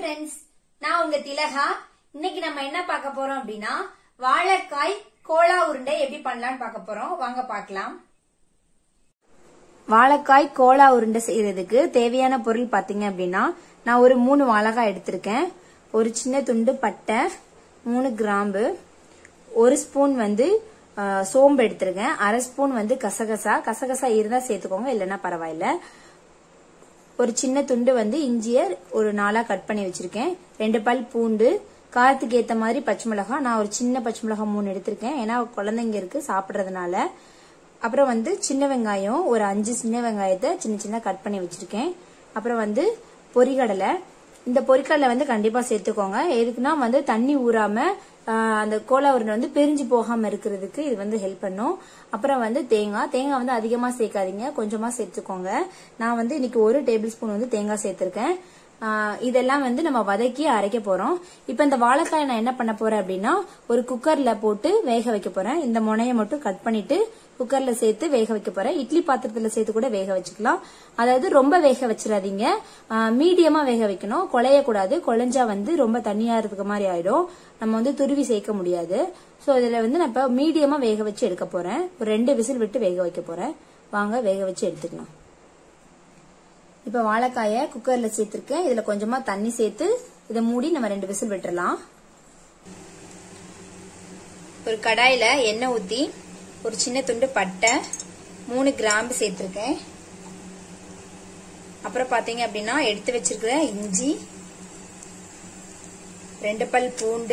friends நான் உங்க திலகா இன்னைக்கு நம்ம என்ன பார்க்க போறோம் அப்படின்னா வாழைக்காய் கோலா உருண்டை எப்படி பண்ணலாம்னு பார்க்க போறோம் வாங்க பார்க்கலாம் வாழைக்காய் கோலா உருண்டை செய்யறதுக்கு தேவையான பொருள் பாத்தீங்க அப்படின்னா நான் ஒரு மூணு வாழைக்காய் எடுத்திருக்கேன் ஒரு சின்ன துண்டு பட்டை மூணு கிராம்பு ஒரு ஸ்பூன் வந்து ஆ, சோம்பு எடுத்திருக்கேன் அரை ஸ்பூன் வந்து கசகசா கசகசா இருந்தா சேர்த்துக்கோங்க இல்லைன்னா பரவாயில்ல ஒரு சின்ன துண்டு வந்து இஞ்சிய ஒரு நாளா கட் பண்ணி வச்சிருக்கேன் ரெண்டு பல் பூண்டு காரத்துக்கு ஏத்த மாதிரி பச்சை மிளகாய் நான் ஒரு சின்ன பச்சை மிளகாய் மூணு எடுத்திருக்கேன் ஏன்னா குழந்தைங்க இருக்கு சாப்பிடுறதுனால அப்புறம் வந்து சின்ன வெங்காயம் ஒரு அஞ்சு சின்ன வெங்காயத்தை சின்ன சின்ன கட் பண்ணி வச்சிருக்கேன் அப்புறம் வந்து பொரிகடலை இந்த பொரிக்கடலை வந்து கண்டிப்பா சேர்த்துக்கோங்க எதுக்குன்னா வந்து தண்ணி ஊறாம ஆஹ், அந்த கோலா உருண்டை வந்து பிரிஞ்சு போகாம இருக்கிறதுக்கு இது வந்து ஹெல்ப் பண்ணும் அப்புறம் வந்து தேங்காய் தேங்காய் வந்து அதிகமா சேர்க்காதீங்க கொஞ்சமா சேர்த்துக்கோங்க நான் வந்து இன்னைக்கு ஒரு டேபிள் ஸ்பூன் வந்து தேங்காய் சேர்த்திருக்கேன் ஆஹ், இதெல்லாம் வந்து நம்ம வதக்கி அரைக்க போறோம் இப்போ இந்த வாழைக்காய் நான் என்ன பண்ண போறேன் அப்படின்னா ஒரு குக்கர்ல போட்டு வேக வைக்க போறேன் இந்த முனையை மட்டும் கட் பண்ணிட்டு குக்கர்ல சேர்த்து வேக வைக்க போறேன் இட்லி பாத்திரத்துல சேர்த்து கூட வேக வச்சுக்கலாம் அதாவது ரொம்ப வேக வச்சிடாதீங்க மீடியமா வேக வைக்கணும் குழையக்கூடாது குழஞ்சா வந்து ரொம்ப தண்ணியா இருக்கிற மாதிரி ஆயிடும் நம்ம வந்து துருவி சேர்க்க முடியாது சோ இதுல வந்து நான் இப்ப மீடியமா வேக வச்சு எடுக்க போறேன் ஒரு ரெண்டு விசில் விட்டு வேக வைக்க போறேன் வாங்க வேக வச்சு எடுத்துக்கலாம் இப்ப வாழைக்காய குக்கர்ல சேர்த்திருக்கேன் இதுல கொஞ்சமா தண்ணி சேர்த்து இதை மூடி நம்ம ரெண்டு விசில் விட்டுறலாம் ஒரு கடாயில எண்ணெய் ஊத்தி ஒரு சின்ன துண்டு பட்டை மூணு கிராம்பு சேர்த்திருக்கேன் அப்புறம் பாத்தீங்க அப்படின்னா எடுத்து வச்சிருக்கிற இஞ்சி ரெண்டு பல் பூண்டு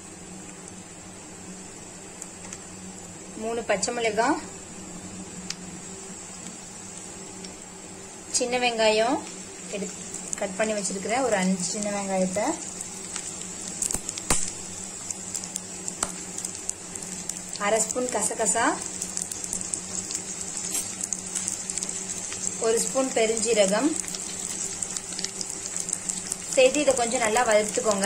மூணு பச்சை மிளகாய் சின்ன வெங்காயம் எடுத்து கட் பண்ணி வச்சிருக்கிறேன் ஒரு அஞ்சு சின்ன வெங்காயத்தை அரை ஸ்பூன் கசகசா ஒரு ஸ்பூன் பெருஞ்சீரகம் சேர்த்து இதை கொஞ்சம் நல்லா வறுத்துக்கோங்க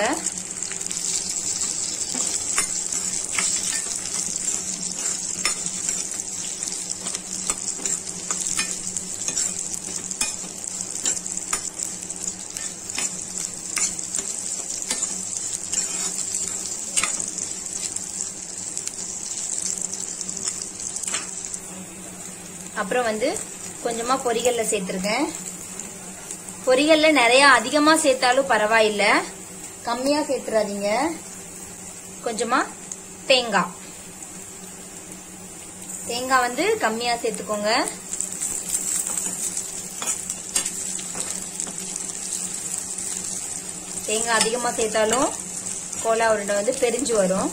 அப்புறம் வந்து கொஞ்சமா பொரிகல்ல சேர்த்திருக்கேன் பொரிகல்ல நிறைய அதிகமா சேர்த்தாலும் பரவாயில்ல கம்மியா சேர்த்துறாதீங்க கொஞ்சமா தேங்காய் தேங்காய் வந்து கம்மியா சேர்த்துக்கோங்க தேங்காய் அதிகமா சேர்த்தாலும் கோலா உருண்டை வந்து பெரிஞ்சு வரும்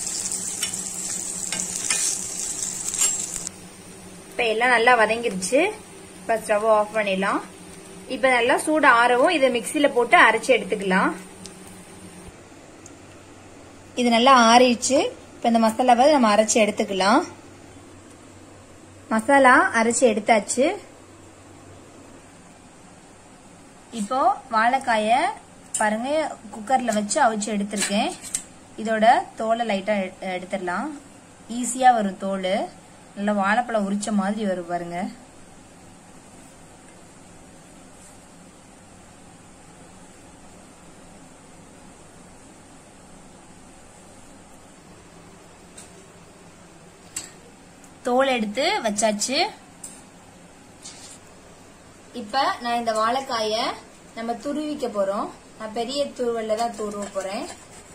இப்ப எல்லாம் நல்லா வதங்கிருச்சு இப்ப ஸ்டவ் ஆஃப் பண்ணிடலாம் இப்ப நல்லா சூடு ஆறவும் இதை மிக்சியில போட்டு அரைச்சு எடுத்துக்கலாம் இது நல்லா ஆறிடுச்சு இப்ப இந்த மசாலாவை நம்ம அரைச்சு எடுத்துக்கலாம் மசாலா அரைச்சு எடுத்தாச்சு இப்போ வாழைக்காய பாருங்க குக்கர்ல வச்சு அவிச்சு எடுத்திருக்கேன் இதோட தோலை லைட்டா எடு- எடுத்துடலாம் ஈஸியா வரும் தோல் நல்லா வாழைப்பழம் உரிச்ச மாதிரி வரும் பாருங்க தோல் எடுத்து வச்சாச்சு இப்ப நான் இந்த வாழைக்காய நம்ம துருவிக்க போறோம் நான் பெரிய துருவல்ல தான் துருவ போறேன்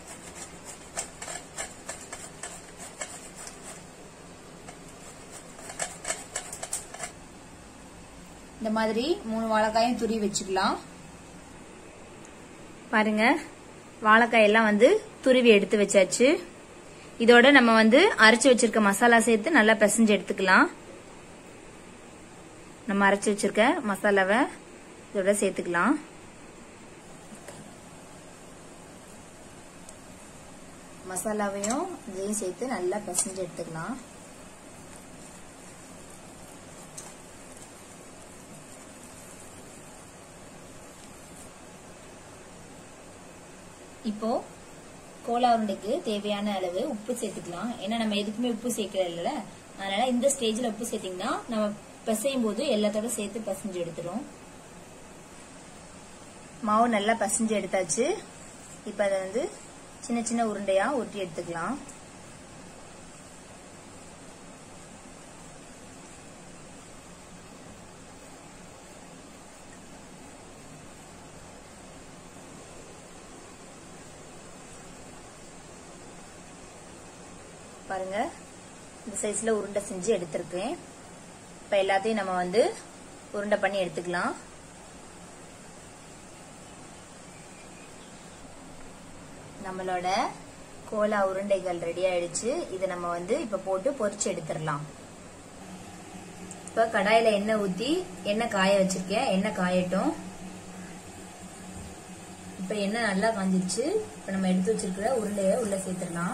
இந்த மாதிரி மூணு வாழைக்காயும் துருவி வச்சுக்கலாம் பாருங்க வாழைக்காய் எல்லாம் வந்து துருவி எடுத்து வச்சாச்சு இதோட நம்ம வந்து அரைச்சு வச்சிருக்க மசாலா சேர்த்து நல்லா பிசைஞ்சு எடுத்துக்கலாம் நம்ம அரைச்சு வச்சிருக்க மசாலாவை இதோட சேர்த்துக்கலாம் மசாலாவையும் இதையும் சேர்த்து நல்லா பிசைஞ்சு எடுத்துக்கலாம் இப்போ கோலா உருண்டைக்கு தேவையான அளவு உப்பு சேர்த்துக்கலாம் ஏன்னா நம்ம எதுக்குமே உப்பு சேர்க்கல அதனால இந்த ஸ்டேஜ்ல உப்பு சேர்த்தீங்கன்னா நம்ம பிசையும் போது எல்லாத்தோட சேர்த்து பிசைஞ்சு எடுத்துரும் மாவு நல்லா பசிஞ்சு எடுத்தாச்சு இப்ப அதை வந்து சின்ன சின்ன உருண்டையா உருட்டி எடுத்துக்கலாம் பாருங்க இந்த சைஸ்ல உருண்டை செஞ்சு எடுத்திருக்கேன் இப்ப எல்லாத்தையும் நம்ம வந்து உருண்டை பண்ணி எடுத்துக்கலாம் நம்மளோட கோலா உருண்டைகள் ரெடி ஆயிடுச்சு இதை நம்ம வந்து இப்ப போட்டு பொரிச்சு எடுத்துடலாம் இப்ப கடாயில எண்ணெய் ஊத்தி எண்ணெய் காய வச்சிருக்கேன் எண்ணெய் காயட்டும் இப்ப எண்ணெய் நல்லா காஞ்சிருச்சு இப்ப நம்ம எடுத்து வச்சிருக்கிற உருண்டைய உள்ள சேர்த்துடலாம்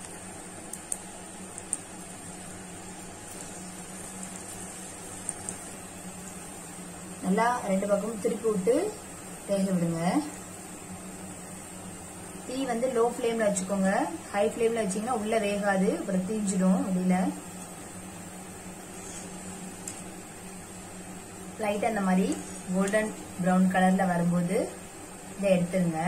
நல்லா ரெண்டு பக்கமும் திருப்பி விட்டு வேக விடுங்க தீ வந்து லோ ஃப்ளேம்ல வச்சுக்கோங்க ஹை ஃப்ளேம்ல வச்சீங்கன்னா உள்ள வேகாது அப்புறம் தீஞ்சிடும் வெளியில லைட் அந்த மாதிரி கோல்டன் ப்ரௌன் கலர்ல வரும்போது இதை எடுத்துருங்க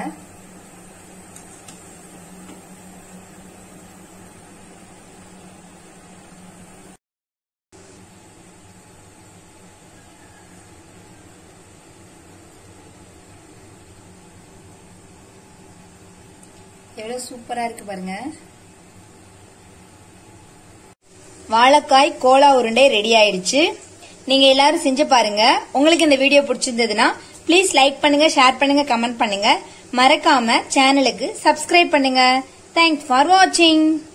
எவ்வளவு சூப்பரா இருக்கு பாருங்க வாழைக்காய் கோலா உருண்டை ரெடி ஆயிடுச்சு நீங்க எல்லாரும் செஞ்சு பாருங்க உங்களுக்கு இந்த வீடியோ பிடிச்சிருந்ததுன்னா ப்ளீஸ் லைக் பண்ணுங்க ஷேர் பண்ணுங்க கமெண்ட் பண்ணுங்க மறக்காம சேனலுக்கு சப்ஸ்கிரைப் பண்ணுங்க தேங்க்ஸ் ஃபார் வாட்சிங்